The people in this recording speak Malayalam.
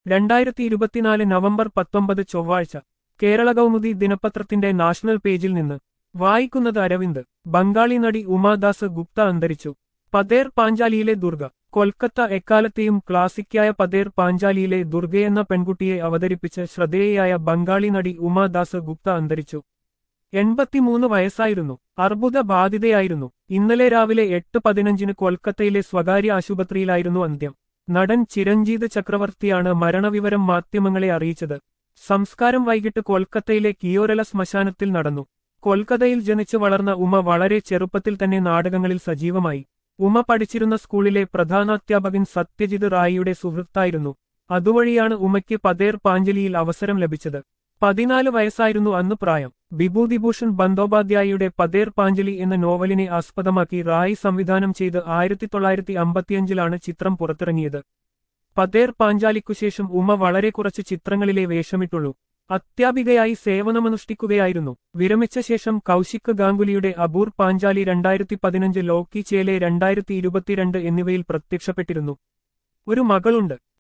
രണ്ടായിരത്തി ഇരുപത്തിനാല് നവംബർ പത്തൊമ്പത് ചൊവ്വാഴ്ച കേരള കൗമുദി ദിനപത്രത്തിന്റെ നാഷണൽ പേജിൽ നിന്ന് വായിക്കുന്നത് അരവിന്ദ് ബംഗാളി നടി ഉമാദാസ് ഗുപ്ത അന്തരിച്ചു പതേർ പാഞ്ചാലിയിലെ ദുർഗ കൊൽക്കത്ത എക്കാലത്തെയും ക്ലാസിക്കായ പതേർ പാഞ്ചാലിയിലെ ദുർഗയെന്ന പെൺകുട്ടിയെ അവതരിപ്പിച്ച് ശ്രദ്ധേയയായ ബംഗാളി നടി ഉമാദാസ് ഗുപ്ത അന്തരിച്ചു എൺപത്തിമൂന്ന് വയസ്സായിരുന്നു അർബുദ ബാധിതയായിരുന്നു ഇന്നലെ രാവിലെ എട്ട് പതിനഞ്ചിന് കൊൽക്കത്തയിലെ സ്വകാര്യ ആശുപത്രിയിലായിരുന്നു അന്ത്യം നടൻ ചിരഞ്ജീത് ചക്രവർത്തിയാണ് മരണവിവരം മാധ്യമങ്ങളെ അറിയിച്ചത് സംസ്കാരം വൈകിട്ട് കൊൽക്കത്തയിലെ കിയോരല ശ്മശാനത്തിൽ നടന്നു കൊൽക്കത്തയിൽ ജനിച്ചു വളർന്ന ഉമ വളരെ ചെറുപ്പത്തിൽ തന്നെ നാടകങ്ങളിൽ സജീവമായി ഉമ പഠിച്ചിരുന്ന സ്കൂളിലെ പ്രധാനാധ്യാപകൻ സത്യജിത് റായിയുടെ സുഹൃത്തായിരുന്നു അതുവഴിയാണ് ഉമയ്ക്ക് പതേർ പാഞ്ചലിയിൽ അവസരം ലഭിച്ചത് പതിനാല് വയസ്സായിരുന്നു അന്ന് പ്രായം വിഭൂതിഭൂഷൺ ബന്ദോപാധ്യായയുടെ പതേർ പാഞ്ചലി എന്ന നോവലിനെ ആസ്പദമാക്കി റായ് സംവിധാനം ചെയ്ത് ആയിരത്തി തൊള്ളായിരത്തി അമ്പത്തിയഞ്ചിലാണ് ചിത്രം പുറത്തിറങ്ങിയത് പതേർ പാഞ്ചാലിക്കുശേഷം ഉമ വളരെ കുറച്ച് ചിത്രങ്ങളിലെ വേഷമിട്ടുള്ളൂ അത്യാപികയായി സേവനമനുഷ്ഠിക്കുകയായിരുന്നു വിരമിച്ച ശേഷം കൗശിക് ഗാംഗുലിയുടെ അബൂർ പാഞ്ചാലി രണ്ടായിരത്തി പതിനഞ്ച് ലോക്കി ചേലെ രണ്ടായിരത്തി ഇരുപത്തിരണ്ട് എന്നിവയിൽ പ്രത്യക്ഷപ്പെട്ടിരുന്നു ഒരു മകളുണ്ട്